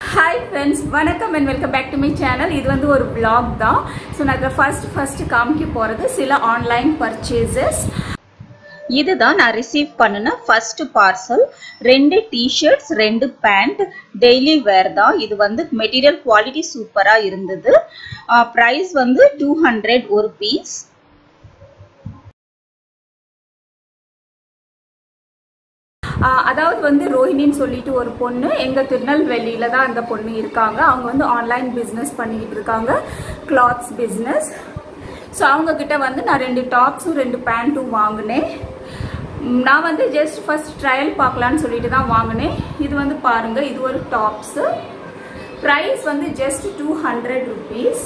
Hi friends வணக்கம் and welcome back to my channel இது வந்து ஒரு vlog தான் ஸோ நான் இதில் ஃபர்ஸ்ட் ஃபர்ஸ்ட் காமிக்க போகிறது சில ஆன்லைன் பர்ச்சேசஸ் இதுதான் நான் ரிசீவ் பண்ணின ஃபர்ஸ்ட் பார்சல் ரெண்டு டிஷர்ட்ஸ் ரெண்டு பேண்ட் டெய்லி வேர் தான் இது வந்து மெட்டீரியல் குவாலிட்டி சூப்பராக இருந்தது ப்ரைஸ் வந்து டூ ஹண்ட்ரட் ஒரு பீஸ் அதாவது வந்து ரோஹிணின்னு சொல்லிட்டு ஒரு பொண்ணு எங்கள் திருநெல்வேலியில தான் அந்த பொண்ணு இருக்காங்க அவங்க வந்து ஆன்லைன் பிஸ்னஸ் பண்ணிக்கிட்டு இருக்காங்க கிளாத்ஸ் பிஸ்னஸ் ஸோ அவங்க கிட்ட வந்து நான் ரெண்டு டாப்ஸும் ரெண்டு பேண்ட்டும் வாங்கினேன் ம், நான் வந்து ஜஸ்ட் ஃபர்ஸ்ட் ட்ரையல் பார்க்கலான்னு சொல்லிட்டு தான் வாங்கினேன் இது வந்து பாருங்க இது ஒரு டாப்ஸு ப்ரைஸ் வந்து ஜஸ்ட் டூ ஹண்ட்ரட் ருபீஸ்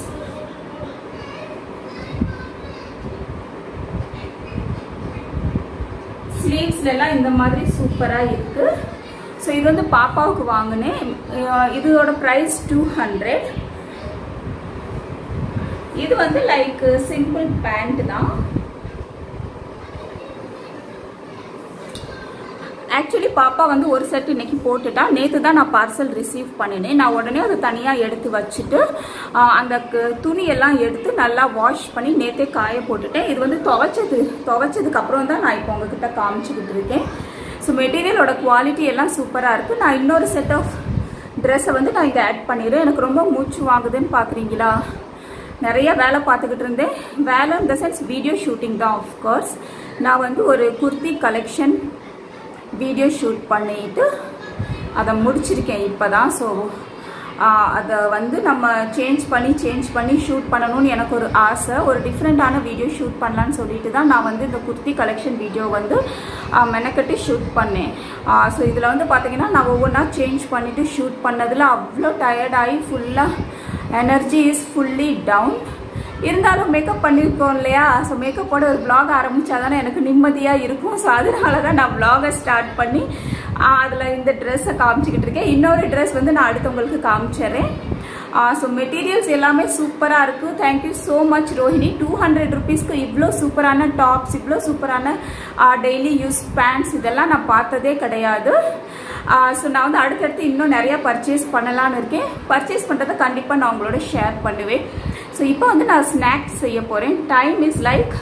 ஸ்லீவ்ஸ்ல எல்லாம் இந்த மாதிரி சூப்பராக இருக்கு ஸோ இது வந்து பாப்பாவுக்கு வாங்கினேன் அஹ் இதோட ப்ரைஸ் டூ ஹண்ட்ரட் இது வந்து லைக் சிம்பிள் பேண்ட் தான் ஆக்சுவலி பாப்பா வந்து ஒரு செட் இன்னைக்கு போட்டுட்டா நேற்று தான் நான் பார்சல் ரிசீவ் பண்ணினேன் நான் உடனே அதை தனியாக எடுத்து வச்சுட்டு ஆஹ், அந்த க- துணியெல்லாம் எடுத்து நல்லா வாஷ் பண்ணி நேற்றே காய போட்டுட்டேன் இது வந்து துவைச்சது துவைச்சதுக்கு அப்புறம் தான் நான் இப்போ உங்ககிட்ட காமிச்சுக்கிட்டு இருக்கேன் ஸோ மெட்டீரியலோட குவாலிட்டி எல்லாம் சூப்பராக இருக்குது நான் இன்னொரு செட் ஆஃப் ட்ரெஸ்ஸை வந்து நான் இங்கே ஆட் பண்ணிடுறேன் எனக்கு ரொம்ப மூச்சு வாங்குதுன்னு பார்க்குறீங்களா நிறைய வேலை பார்த்துக்கிட்டு இருந்தேன் வேலை இந்த சென்ஸ் வீடியோ ஷூட்டிங் தான் ஆஃப்கோர்ஸ் நான் வந்து ஒரு குர்த்தி கலெக்ஷன் வீடியோ ஷூட் பண்ணிட்டு அதை முடிச்சிருக்கேன் இப்போ தான் ஸோ அதை வந்து நம்ம சேஞ்ச் பண்ணி சேஞ்ச் பண்ணி ஷூட் பண்ணணும்னு எனக்கு ஒரு ஆசை ஒரு டிஃப்ரெண்ட்டான வீடியோ ஷூட் பண்ணலான்னு சொல்லிட்டு தான் நான் வந்து இந்த குர்த்தி கலெக்ஷன் வீடியோ வந்து ஆ, மெனக்கட்டி ஷூட் பண்ணேன் ஸோ இதில் வந்து பார்த்தீங்கன்னா நான் ஒவ்வொன்றா சேஞ்ச் பண்ணிவிட்டு ஷூட் பண்ணதில் அவ்வளோ டயர்டாகி ஃபுல்லாக எனர்ஜி இஸ் ஃபுல்லி டவுன் இருந்தாலும் மேக்கப் பண்ணியிருக்கோம் இல்லையா ஸோ மேக்கப்போட ஒரு vlog ஆரம்பிச்சா தானே எனக்கு நிம்மதியாக இருக்கும் ஸோ அதனால தான் நான் vlog-அ ஸ்டார்ட் பண்ணி அதில் இந்த ட்ரெஸ்ஸை காமிச்சிக்கிட்டு இருக்கேன் இன்னொரு ட்ரெஸ் வந்து நான் அடுத்தவங்களுக்கு காமிச்சிடுறேன் ஸோ மெட்டீரியல்ஸ் எல்லாமே சூப்பராக இருக்குது thank you so much Rohini two hundred ருபீஸ்க்கு இவ்வளோ சூப்பரான டாப்ஸ் இவ்வளோ சூப்பரான டெய்லி யூஸ் பேண்ட்ஸ் இதெல்லாம் நான் பார்த்ததே கிடையாது ஸோ நான் வந்து அடுத்தடுத்து இன்னும் நிறைய பர்ச்சேஸ் பண்ணலான்னு இருக்கேன் பர்ச்சேஸ் பண்ணுறதை கண்டிப்பாக நான் உங்களோட ஷேர் பண்ணுவேன் ஸோ இப்போ வந்து நான் ஸ்நாக்ஸ் செய்ய போகிறேன் time is like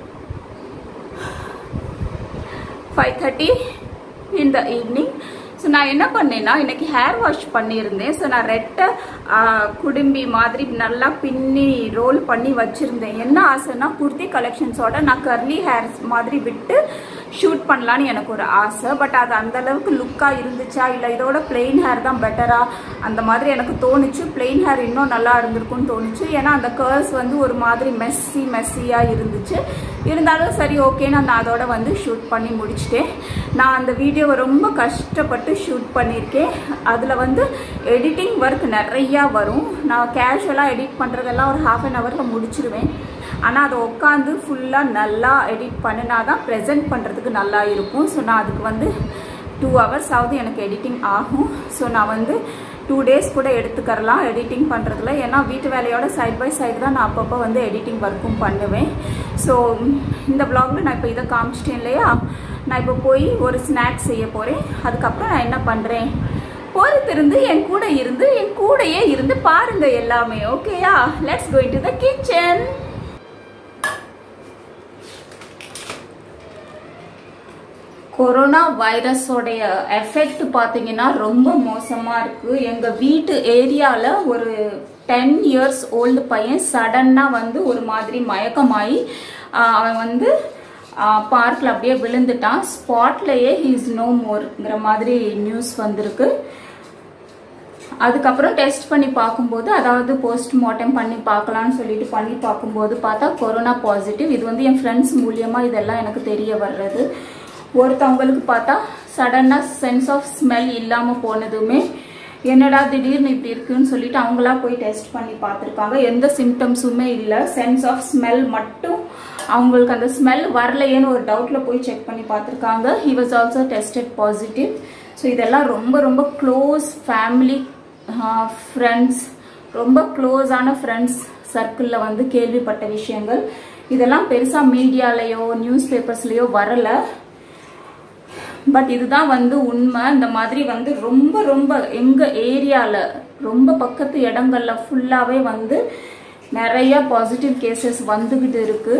five thirty in the evening so நான் என்ன பண்ணேன்னா இன்னைக்கு ஹேர் வாஷ் பண்ணியிருந்தேன் ஸோ நான் ரெட்டை ஆ, குடும்பி மாதிரி நல்லா பின்னி ரோல் பண்ணி வச்சுருந்தேன் என்ன ஆசைன்னா குர்த்தி கலெக்ஷன்ஸோட நான் கர்லி ஹேர்ஸ் மாதிரி விட்டு ஷூட் பண்ணலான்னு எனக்கு ஒரு ஆசை பட் அது அந்த அளவுக்கு லுக்காக இருந்துச்சா இல்லை இதோட பிளெயின் ஹேர் தான் பெட்டரா அந்த மாதிரி எனக்கு தோணுச்சு பிளெயின் ஹேர் இன்னும் நல்லா இருந்திருக்கும்னு தோணுச்சு ஏன்னா அந்த கேர்ள்ஸ் வந்து ஒரு மாதிரி மெஸ்ஸி மெஸ்ஸியாக இருந்துச்சு இருந்தாலும் சரி ஓகே நான் அதோட வந்து ஷூட் பண்ணி முடிச்சிட்டேன் நான் அந்த வீடியோவை ரொம்ப கஷ்டப்பட்டு ஷூட் பண்ணியிருக்கேன் அதில் வந்து எடிட்டிங் ஒர்க் நிறையா வரும் நான் கேஷுவலாக எடிட் பண்ணுறதெல்லாம் ஒரு ஹாஃப் அன் ஹவரில் முடிச்சிருவேன் ஆனால் அதை உட்காந்து ஃபுல்லாக நல்லா எடிட் பண்ணினா தான் ப்ரெசென்ட் பண்ணுறதுக்கு நல்லா இருக்கும் ஸோ நான் அதுக்கு வந்து டூ ஹவர்ஸ் ஆகுது எனக்கு எடிட்டிங் ஆகும் ஸோ நான் வந்து டூ டேஸ் கூட எடுத்துக்கறலாம் எடிட்டிங் பண்ணுறதுல ஏன்னா வீட்டு வேலையோட சைட் பை சைடு தான் நான் அப்பப்போ வந்து எடிட்டிங் ஒர்க்கும் பண்ணுவேன் ஸோ இந்த vlogல நான் இப்போ இதை காமிச்சிட்டேன் இல்லையா நான் இப்போ போய் ஒரு ஸ்நாக்ஸ் செய்ய போகிறேன் அதுக்கப்புறம் நான் என்ன பண்ணுறேன் பொறுத்திருந்து என் கூட இருந்து என் கூடயே இருந்து பாருங்க எல்லாமே ஓகேயா let's go to the kitchen corona வைரஸோடைய எஃபெக்ட் பார்த்தீங்கன்னா ரொம்ப மோசமாக இருக்குது எங்கள் வீட்டு ஏரியாவில் ஒரு டென் இயர்ஸ் ஓல்டு பையன் சடன்னாக வந்து ஒரு மாதிரி மயக்கமாயி ஆஹ், அவன் வந்து பார்க்கில் அப்படியே விழுந்துட்டான் ஸ்பாட்லேயே ஹீஸ் நோ மோர்ங்கிற மாதிரி நியூஸ் வந்திருக்கு அதுக்கப்புறம் டெஸ்ட் பண்ணி பார்க்கும்போது அதாவது போஸ்ட்மார்ட்டம் பண்ணி பார்க்கலாம்னு சொல்லிட்டு பண்ணி பார்க்கும்போது பார்த்தா கொரோனா பாசிட்டிவ் இது வந்து என் ஃப்ரெண்ட்ஸ் மூலியமாக இதெல்லாம் எனக்கு தெரிய வர்றது ஒருத்தவங்களுக்கு பார்த்தா சடனாக சென்ஸ் ஆஃப் ஸ்மெல் இல்லாமல் போனதுமே என்னடா திடீர்னு இப்படி இருக்குன்னு சொல்லிட்டு அவங்களா போய் டெஸ்ட் பண்ணி பார்த்துருக்காங்க எந்த சிம்டம்ஸுமே இல்லை சென்ஸ் ஆஃப் ஸ்மெல் மட்டும் அவங்களுக்கு அந்த ஸ்மெல் வரலையேன்னு ஒரு டவுட்டில் போய் செக் பண்ணி பார்த்துருக்காங்க he was also tested positive so இதெல்லாம் ரொம்ப ரொம்ப க்ளோஸ் ஃபேமிலி ஃப்ரெண்ட்ஸ் ரொம்ப க்ளோஸான ஃப்ரெண்ட்ஸ் சர்க்கிளில் வந்து கேள்விப்பட்ட விஷயங்கள் இதெல்லாம் பெருசாக மீடியாலேயோ நியூஸ் பேப்பர்ஸ்லேயோ வரலை பட் இதுதான் வந்து உண்மை இந்த மாதிரி வந்து ரொம்ப ரொம்ப எங்க ஏரியால ரொம்ப பக்கத்து இடங்கள்ல ஃபுல்லாவே வந்து நிறைய பாசிட்டிவ் கேசஸ் வந்துகிட்டு இருக்கு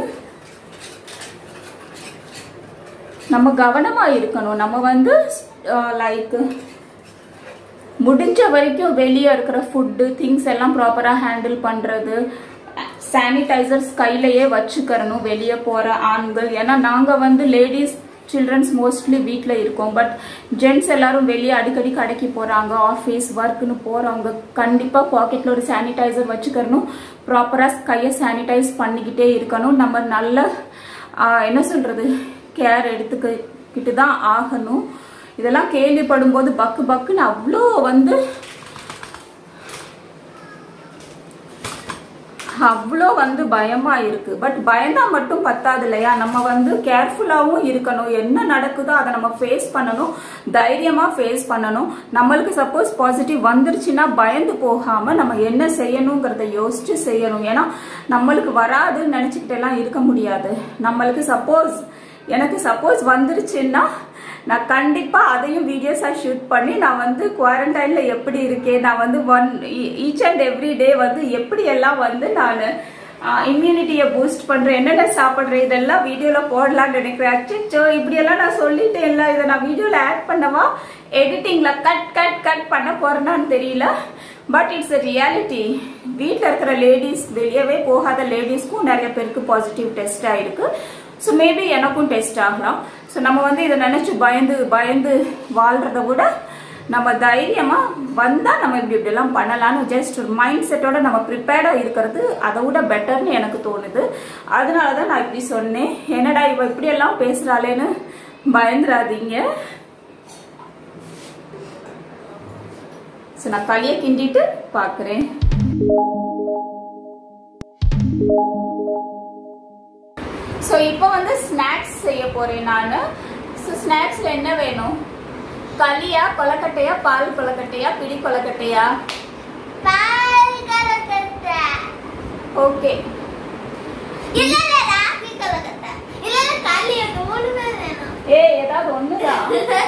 நம்ம கவனமா இருக்கணும் நம்ம வந்து லைக் முடிஞ்ச வரைக்கும் வெளியே இருக்கிற ஃபுட்டு திங்ஸ் எல்லாம் ப்ராப்பராக ஹேண்டில் பண்ணுறது சானிடைசர்ஸ் கையிலேயே வச்சுக்கிறணும் வெளியே போகிற ஆண்கள் ஏன்னா நாங்கள் வந்து லேடிஸ் சில்ட்ரன்ஸ் மோஸ்ட்லி வீட்டில் இருக்கோம் பட் ஜென்ட்ஸ் எல்லாரும் வெளியே அடிக்கடி கடைக்கு போகிறாங்க ஆஃபீஸ் ஒர்க்குன்னு போகிறவங்க கண்டிப்பாக பாக்கெட்டில் ஒரு சானிடைசர் வச்சுக்கிறணும் ப்ராப்பராக கையை சானிடைஸ் பண்ணிக்கிட்டே இருக்கணும் நம்ம நல்ல ஆஹ், என்ன சொல்கிறது கேர் எடுத்துக்கிட்டு தான் ஆகணும் இதெல்லாம் கேள்விப்படும் போது பக்கு பக்குன்னு அவ்வளோ வந்து அவ்வளோ வந்து பயமா இருக்கு பட் பயந்தா மட்டும் பத்தாது இல்லையா நம்ம வந்து கேர்ஃபுல்லாகவும் இருக்கணும் என்ன நடக்குதோ அதை நம்ம ஃபேஸ் பண்ணணும் தைரியமா ஃபேஸ் பண்ணணும் நம்மளுக்கு சப்போஸ் பாசிட்டிவ் வந்துருச்சுன்னா பயந்து போகாம நம்ம என்ன செய்யணுங்கிறத யோசிச்சு செய்யணும் ஏன்னா நம்மளுக்கு வராதுன்னு நினைச்சுக்கிட்டு எல்லாம் இருக்க முடியாது நம்மளுக்கு சப்போஸ் எனக்கு சப்போஸ் வந்துருச்சுன்னா நான் கண்டிப்பா அதையும் வீடியோஸா ஷூட் பண்ணி நான் வந்து குவாரண்டைன்ல எப்படி இருக்கேன் நான் வந்து one each and every day வந்து எப்படி எல்லாம் வந்து நான் இம்யூனிட்டியை பூஸ்ட் பண்றேன் என்னென்ன சாப்பிட்றேன் இதெல்லாம் வீடியோல போடலாம்னு நினைக்கிறேன் அச்சோ இப்படியெல்லாம் நான் சொல்லிட்டேன் இல்லை இதை நான் வீடியோல ஆட் பண்ணவா எடிட்டிங்ல கட் கட் கட் பண்ண போறேனான்னு தெரியல பட் இட்ஸ் a ரியாலிட்டி வீட்டில் இருக்கிற லேடிஸ் வெளியவே போகாத லேடிஸ்க்கும் நிறைய பேருக்கு பாசிட்டிவ் டெஸ்ட் ஆயிருக்கு ஸோ மேபி எனக்கும் டெஸ்ட் ஆகலாம் ஸோ நம்ம வந்து இதை நினைச்சு பயந்து பயந்து வாழ்றத விட நம்ம தைரியமா வந்தா நம்ம இப்படி இப்படி எல்லாம் பண்ணலாம்னு ஜஸ்ட் ஒரு மைண்ட் செட்டோட நம்ம ப்ரிப்பேர்டா இருக்கிறது அதை விட பெட்டர்னு எனக்கு தோணுது அதனால தான் நான் இப்படி சொன்னேன் என்னடா இவ இப்படி எல்லாம் பேசுறாளேன்னு பயந்துராதீங்க ஸோ நான் களியை கிண்டிட்டு பார்க்குறேன் ஸோ இப்போ வந்து ஸ்நாக்ஸ் செய்ய போறேன் நான் ஸோ ஸ்நாக்ஸ்ல என்ன வேணும் களியா கொலக்கட்டையா பால் கொலக்கட்டையா பிடி கொலக்கட்டையா பால் கலக்கட்டை. ஓகே இல்ல, இல்ல, ராகி கலக்கட்டை. இல்ல, இல்ல, களி எனக்கு மூணுமே வேணும். ஏ ஏதாவது ஒண்ணுதான்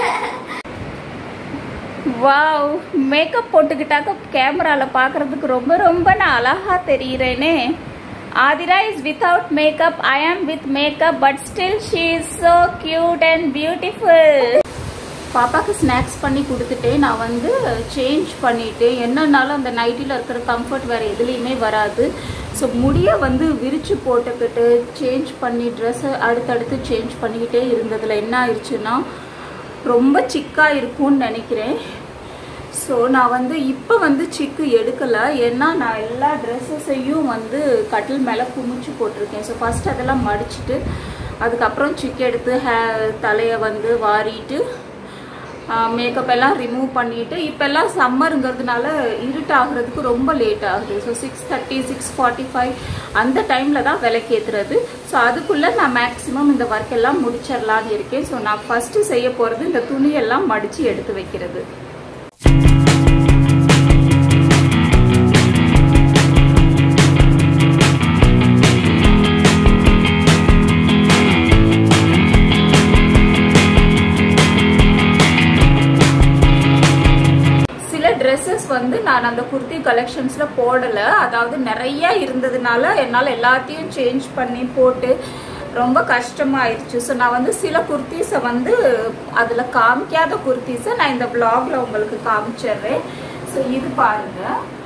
வாவ் மேக்கப் போட்டுக்கிட்டாக்க கேமரால பார்க்கறதுக்கு ரொம்ப ரொம்ப நான் அழகா தெரியுறேனே Aadhira is without makeup I am with makeup but still she is so cute and beautiful பாப்பாக்கு ஸ்நாக்ஸ் பண்ணி கொடுத்துட்டு நான் வந்து சேஞ்ச் பண்ணிட்டு என்னன்னாலும் அந்த நைட்டியில் இருக்கிற கம்ஃபர்ட் வேறு எதுலேயுமே வராது ஸோ முடியை வந்து விரிச்சு போட்டுக்கிட்டு சேஞ்ச் பண்ணி ட்ரெஸ்ஸை அடுத்தடுத்து சேஞ்ச் பண்ணிக்கிட்டே இருந்ததில் என்ன ஆயிடுச்சுன்னா ரொம்ப சிக்காக இருக்கும்னு நினைக்கிறேன் ஸோ நான் வந்து இப்போ வந்து சிக்கு எடுக்கலை ஏன்னா நான் எல்லா ட்ரெஸ்ஸஸையும் வந்து கட்டில் மேலே குமிச்சு போட்டிருக்கேன் ஸோ ஃபஸ்ட் அதெல்லாம் மடிச்சிட்டு அதுக்கப்புறம் சிக்கு எடுத்து ஹே தலையை வந்து வாரிட்டு மேக்கப் எல்லாம் ரிமூவ் பண்ணிட்டு இப்போல்லாம் சம்மருங்கிறதுனால இருட்டாகிறதுக்கு ரொம்ப லேட் ஆகுது so six thirty six forty five அந்த டைமில் தான் விளக்கேற்றுறது ஸோ அதுக்குள்ளே நான் மேக்ஸிமம் இந்த ஒர்க் எல்லாம் முடிச்சிடலான்னு இருக்கேன் ஸோ நான் ஃபஸ்ட்டு செய்ய போகிறது இந்த துணியெல்லாம் மடித்து எடுத்து வைக்கிறது சில ட்ரெஸ்ஸஸ் வந்து நான் அந்த குர்த்தி கலெக்ஷன்ஸ்ல போடல அதாவது நிறைய இருந்ததுனால என்னால் எல்லாத்தையும் சேஞ்ச் பண்ணி போட்டு ரொம்ப கஷ்டமாயிருச்சு ஸோ நான் வந்து சில குர்த்திஸை வந்து அதில் காமிக்காத குர்த்திஸை நான் இந்த பிளாக்ல உங்களுக்கு காமிச்சிடுறேன் ஸோ இது பாருங்க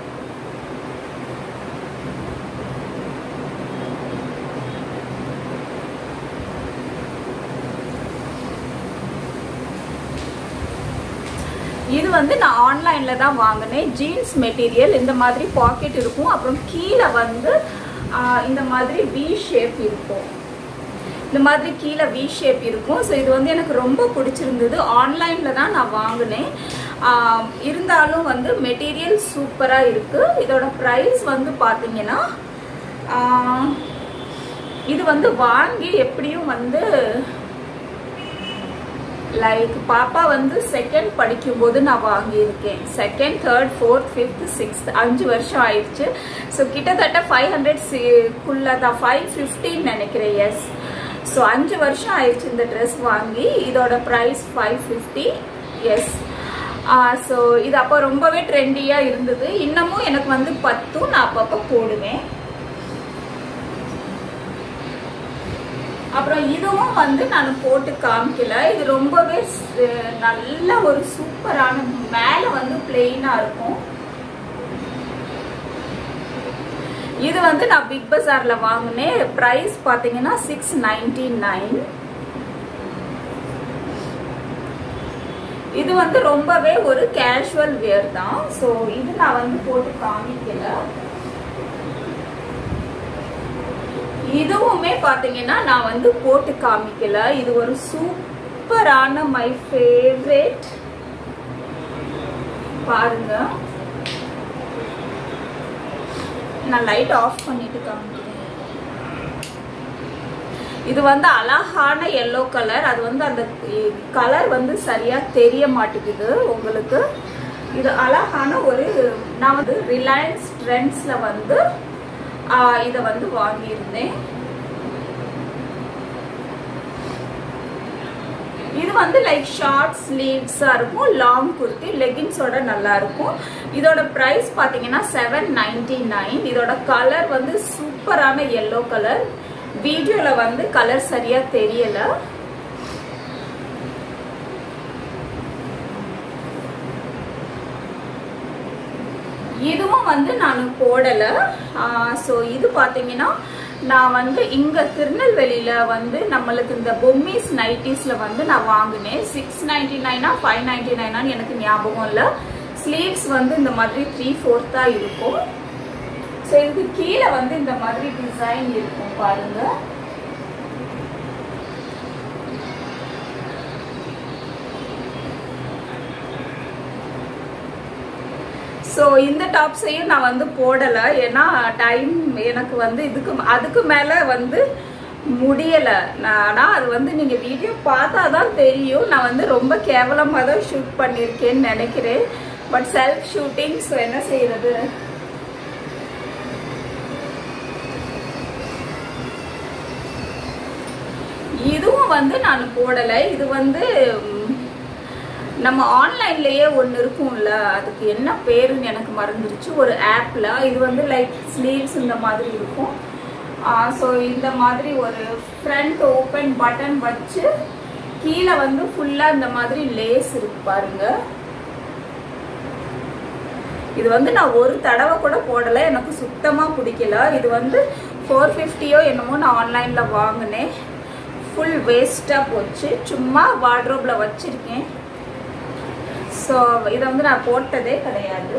இது வந்து நான் ஆன்லைன்ல தான் வாங்கினேன் ஜீன்ஸ் மெட்டீரியல் இந்த மாதிரி பாக்கெட் இருக்கும் அப்புறம் கீழே வந்து ஆஹ், இந்த மாதிரி வி ஷேப் இருக்கும் இந்த மாதிரி கீழே வி ஷேப் இருக்கும் ஸோ இது வந்து எனக்கு ரொம்ப பிடிச்சிருந்தது ஆன்லைனில் தான் நான் வாங்கினேன் ஆஹ், இருந்தாலும் வந்து மெட்டீரியல் சூப்பராக இருக்குது இதோட ப்ரைஸ் வந்து பார்த்தீங்கன்னா ஆஹ், இது வந்து வாங்கி எப்படியும் வந்து லைக் பாப்பா வந்து செகண்ட் படிக்கும்போது நான் வாங்கியிருக்கேன் second third fourth fifth sixth அஞ்சு வருஷம் ஆயிடுச்சு ஸோ கிட்டத்தட்ட ஃபைவ் ஹண்ட்ரட் குள்ள தான் ஃபைவ் ஃபிஃப்டின் நினைக்கிறேன் எஸ் ஸோ அஞ்சு வருஷம் ஆயிடுச்சு இந்த ட்ரெஸ் வாங்கி இதோட price five fifty yes so இது அப்போ ரொம்பவே ட்ரெண்டியாக இருந்தது இன்னமும் எனக்கு வந்து பத்தும் நான் அப்பப்போ போடுவேன் அப்புறம் இதுவும் வந்து நான் போட்டு காமிக்கல இது ரொம்பவே ஸ்- நல்ல ஒரு சூப்பரான மேலே வந்து பிளெயினாக இருக்கும் இது வந்து நான் பிக் பஜார்ல வாங்கினேன் பிரைஸ் பாத்தீங்கன்னா சிக்ஸ் நைன்டி நைன் இது வந்து ரொம்பவே ஒரு கேஷுவல் வேர் தான் ஸோ இது நான் வந்து போட்டு காமிக்கல இதுவுமே பாத்தீங்கன்னா நான் வந்து போட்டு காமிக்கல இது ஒரு சூப்பரான மை ஃபேவரேட் பாருங்க நான் லைட் ஆஃப் பண்ணிட்டு காமிக்கிறேன் இது வந்து அழகான எல்லோ கலர் அது வந்து அந்த கலர் வந்து சரியா தெரிய மாட்டேங்குது உங்களுக்கு இது அழகான ஒரு நான் வந்து ரிலையன்ஸ் ட்ரெண்ட்ஸ்ல வந்து ஆஹ், இதை வந்து வாங்கியிருந்தேன் இது வந்து லைக் ஷார்ட் ஸ்லீவ்ஸா இருக்கும் லாங் குர்த்தி லெகின்ஸோட நல்லா இருக்கும் இதோட பிரைஸ் பாத்தீங்கன்னா செவன் நைன்டி நைன் இதோட கலர் வந்து சூப்பரான எல்லோ கலர் வீடியோல வந்து கலர் சரியா தெரியல இதுவும் வந்து நான் போடலை ஸோ இது பார்த்தீங்கன்னா நான் வந்து இங்கே திருநெல்வேலியில் வந்து நம்மளுக்கு இந்த பொம்மிஸ் நைட்டிஸில் வந்து நான் வாங்கினேன் சிக்ஸ் நைன்டி நைனா ஃபைவ் நைன்டி நைனான்னு எனக்கு ஞாபகம் இல்லை ஸ்லீவ்ஸ் வந்து இந்த மாதிரி த்ரீ ஃபோர்த்தாக இருக்கும் ஸோ இதுக்கு கீழே வந்து இந்த மாதிரி டிசைன் இருக்கும் பாருங்கள் ஸோ இந்த டாப்ஸையும் நான் வந்து போடலை ஏன்னா டைம் எனக்கு வந்து இதுக்கு அதுக்கு மேலே வந்து முடியலை ஆனால் அது வந்து நீங்கள் வீடியோ பார்த்தா தான் தெரியும் நான் வந்து ரொம்ப கேவலமாக தான் ஷூட் பண்ணியிருக்கேன்னு நினைக்கிறேன் பட் செல்ஃப் ஷூட்டிங் ஸோ என்ன செய்யறது இதுவும் வந்து நான் போடலை இது வந்து ம், நம்ம ஆன்லைன்லயே ஒன்று இருக்கும்ல அதுக்கு என்ன பேருன்னு எனக்கு மறந்துருச்சு ஒரு ஆப்ல இது வந்து லைக் ஸ்லீவ்ஸ் இந்த மாதிரி இருக்கும் ஸோ இந்த மாதிரி ஒரு ஃப்ரண்ட் ஓப்பன் பட்டன் வச்சு கீழே வந்து ஃபுல்லாக இந்த மாதிரி லேஸ் இருக்கு பாருங்க இது வந்து நான் ஒரு தடவை கூட போடலை எனக்கு சுத்தமாக பிடிக்கல இது வந்து ஃபோர் ஃபிஃப்டியோ என்னமோ நான் ஆன்லைனில் வாங்கினேன் ஃபுல் வேஸ்ட்டாக போச்சு சும்மா வார்ட்ரோப்பில் வச்சுருக்கேன் ஸோ இதை வந்து நான் போட்டதே கிடையாது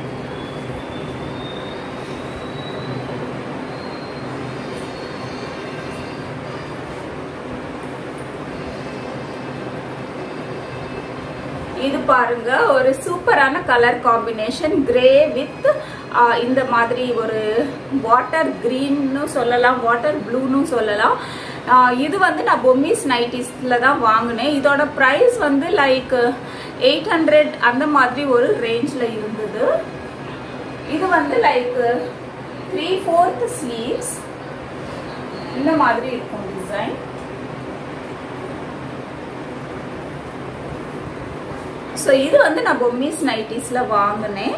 இது பாருங்க ஒரு சூப்பரான கலர் காம்பினேஷன் கிரே வித் இந்த மாதிரி ஒரு வாட்டர் க்ரீன்னு சொல்லலாம் வாட்டர் ப்ளூன்னு சொல்லலாம் ஆஹ் இது வந்து நான் பொம்மிஸ் நைட்டிஸ்ல தான் வாங்கினேன் இதோட ப்ரைஸ் வந்து லைக் எயிட் ஹண்ட்ரட் அந்த மாதிரி ஒரு ரேஞ்சில் இருந்தது இது வந்து லைக் த்ரீ ஃபோர்த் ஸ்லீவ்ஸ் இந்த மாதிரி இருக்கும் டிசைன் ஸோ இது வந்து நான் பொம்மிஸ் நைட்டிஸில் வாங்கினேன்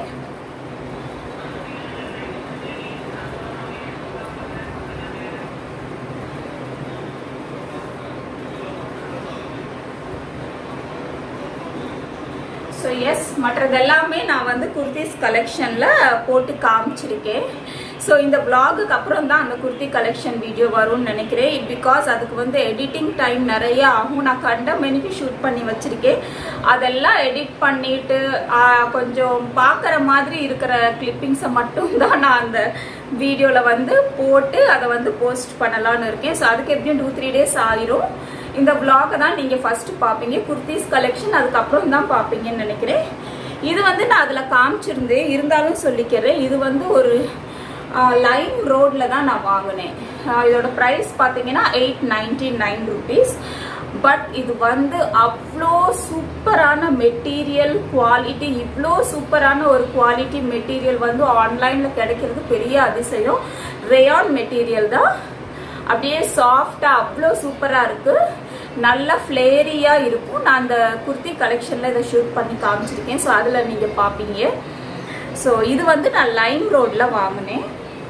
ஸோ எஸ் மற்றதெல்லாமே நான் வந்து குர்த்திஸ் கலெக்ஷனில் போட்டு காமிச்சிருக்கேன் ஸோ இந்த vlogக்கு அப்புறம் தான் அந்த குர்த்தி கலெக்ஷன் வீடியோ வரும்னு நினைக்கிறேன் பிகாஸ் அதுக்கு வந்து எடிட்டிங் டைம் நிறைய ஆகும் நான் கண்ட மெனிக்கு ஷூட் பண்ணி வச்சிருக்கேன் அதெல்லாம் எடிட் பண்ணிட்டு ஆஹ், கொஞ்சம் பார்க்குற மாதிரி இருக்கிற கிளிப்பிங்ஸை மட்டும் தான் நான் அந்த வீடியோவில் வந்து போட்டு அதை வந்து போஸ்ட் பண்ணலான்னு இருக்கேன் ஸோ அதுக்கு எப்படியும் டூ த்ரீ டேஸ் ஆயிரும் இந்த vlog தான் நீங்கள் ஃபர்ஸ்ட் பார்ப்பீங்க குர்த்திஸ் கலெக்ஷன் அதுக்கப்புறம் தான் பார்ப்பீங்கன்னு நினைக்கிறேன் இது வந்து நான் அதில் காமிச்சிருந்தேன் இருந்தாலும் சொல்லிக்கிறேன் இது வந்து ஒரு லைம் ரோட்ல தான் நான் வாங்கினேன் ஆஹ் இதோட ப்ரைஸ் பார்த்தீங்கன்னா eight ninety nine rupees but இது வந்து அவ்வளோ சூப்பரான மெட்டீரியல் குவாலிட்டி இவ்வளோ சூப்பரான ஒரு குவாலிட்டி மெட்டீரியல் வந்து ஆன்லைனில் கிடைக்கிறது பெரிய அதிசயம் ரேயான் மெட்டீரியல் தான் அப்படியே சாஃப்டாக அவ்வளோ சூப்பராக இருக்கு நல்ல ஃப்ளேரியாக இருக்கும் நான் அந்த குர்த்தி கலெக்ஷனில் இதை ஷூட் பண்ணி காமிச்சிருக்கேன் ஸோ அதில் நீங்கள் பார்ப்பீங்க ஸோ இது வந்து நான் லைம் ரோடில் வாங்கினேன்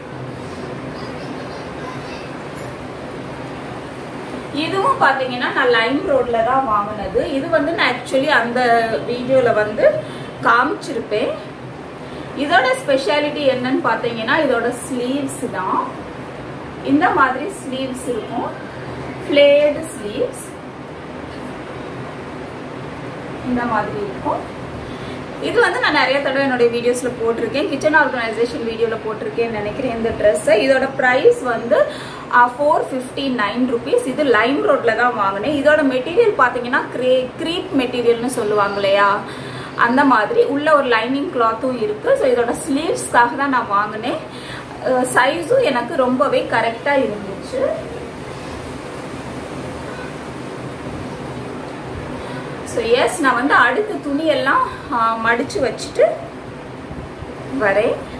இதுவும் பார்த்தீங்கன்னா நான் லைம் ரோட்ல தான் வாங்கினது இது வந்து நான் ஆக்சுவலி அந்த வீடியோவில் வந்து காமிச்சிருப்பேன் இதோட ஸ்பெஷாலிட்டி என்னன்னு பார்த்தீங்கன்னா இதோட ஸ்லீவ்ஸ் தான் இந்த மாதிரி ஸ்லீவ்ஸ் இருக்கும் ஃப்ளேடு ஸ்லீவ்ஸ் இந்த மாதிரி இருக்கும் இது வந்து நான் நிறைய தடவை என்னுடைய வீடியோஸ்ல போட்டிருக்கேன் கிச்சன் ஆர்கனைசேஷன் வீடியோல போட்டிருக்கேன்னு நினைக்கிறேன் இந்த ட்ரெஸ்ஸை இதோட ப்ரைஸ் வந்து ஃபோர் ஃபிஃப்டி நைன் ருபீஸ் இது லைம் ரோட்ல தான் வாங்கினேன் இதோட மெட்டீரியல் பார்த்தீங்கன்னா க்ரே க்ரீப் மெட்டீரியல்னு சொல்லுவாங்க இல்லையா அந்த மாதிரி உள்ள ஒரு லைனிங் கிளாத்தும் இருக்கு ஸோ இதோட ஸ்லீவ்ஸ்க்காக தான் நான் வாங்கினேன் சைஸும் எனக்கு ரொம்பவே கரெக்டாக இருந்துச்சு ஸோ எஸ் நான் வந்து அடுத்த துணியெல்லாம் மடித்து வச்சுட்டு வரேன்